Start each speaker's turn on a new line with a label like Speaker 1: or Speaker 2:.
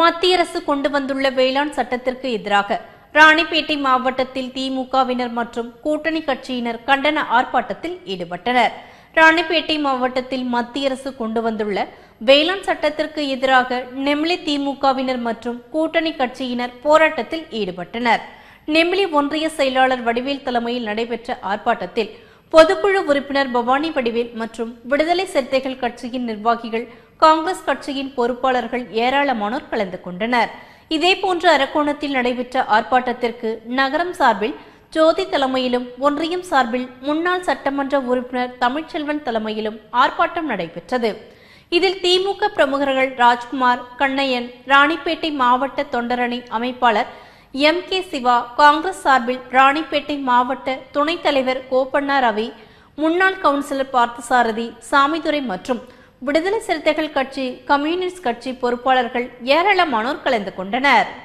Speaker 1: மத்திய அரசு கொண்டு வந்துள்ள வேளாண் சட்டத்திற்கு எதிராக ராணிப்பேட்டை மாவட்டத்தில் திமுகவினர் மற்றும் கூட்டணி கட்சியினர் கண்டன ஆர்ப்பாட்டத்தில் ஈடுபட்டனர் ராணிப்பேட்டை மாவட்டத்தில் மத்திய அரசு கொண்டு வந்துள்ள வேளாண் சட்டத்திற்கு எதிராக நெம்லி திமுகவினர் மற்றும் கூட்டணி கட்சியினர் போராட்டத்தில் ஈடுபட்டனர் நெம்லி ஒன்றிய செயலாளர் வடிவேல் தலைமையில் நடைபெற்ற ஆர்ப்பாட்டத்தில் பொதுக்குழு உறுப்பினர் பவானி வடிவேல் மற்றும் விடுதலை சிறுத்தைகள் கட்சியின் நிர்வாகிகள் காங்கிரஸ் கட்சியின் பொறுப்பாளர்கள் ஏராளமானோர் கலந்து கொண்டனர் இதேபோன்று அரக்கோணத்தில் நடைபெற்ற ஆர்ப்பாட்டத்திற்கு நகரம் சார்பில் ஜோதி தலைமையிலும் ஒன்றியம் சார்பில் முன்னாள் சட்டமன்ற உறுப்பினர் தமிழ்ச்செல்வன் தலைமையிலும் ஆர்ப்பாட்டம் நடைபெற்றது இதில் திமுக பிரமுகர்கள் ராஜ்குமார் கண்ணையன் ராணிப்பேட்டை மாவட்ட தொண்டரணி அமைப்பாளர் எம் கே சிவா காங்கிரஸ் சார்பில் ராணிப்பேட்டை மாவட்ட துணைத் தலைவர் கோப்பண்ணா ரவி முன்னாள் கவுன்சிலர் பார்த்தசாரதி சாமிதுரை மற்றும் விடுதலை சிறுத்தைகள் கட்சி கம்யூனிஸ்ட் கட்சி பொறுப்பாளர்கள் ஏராளமானோர் கலந்து கொண்டனர்